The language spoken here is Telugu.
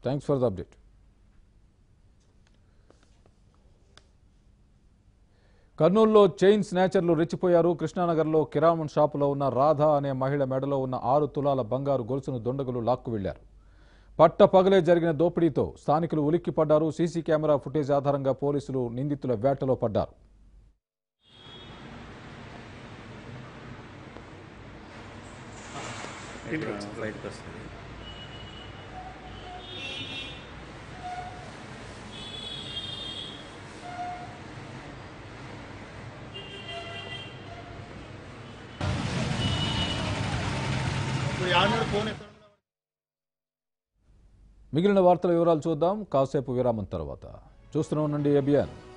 థ్యాంక్స్ ఫర్ ద అప్డేట్ కర్నూలులో చైన్ స్నాచర్లు రెచ్చిపోయారు కృష్ణానగర్లో కిరామన్ షాపులో ఉన్న రాధ అనే మహిళ మెడలో ఉన్న ఆరు తులాల బంగారు గొలుసును దొండగులు లాక్కు వెళ్లారు పట్ట పగలే జరిగిన దోపిడీతో స్థానికులు ఉలిక్కిపడ్డారు సీసీ కెమెరా ఫుటేజ్ ఆధారంగా పోలీసులు నిందితుల వేటలో పడ్డారు బయటకు వస్తుంది మిగిలిన వార్తల వివరాలు చూద్దాం కాసేపు విరామం తర్వాత చూస్తూనే ఉండండి ఏబిఎన్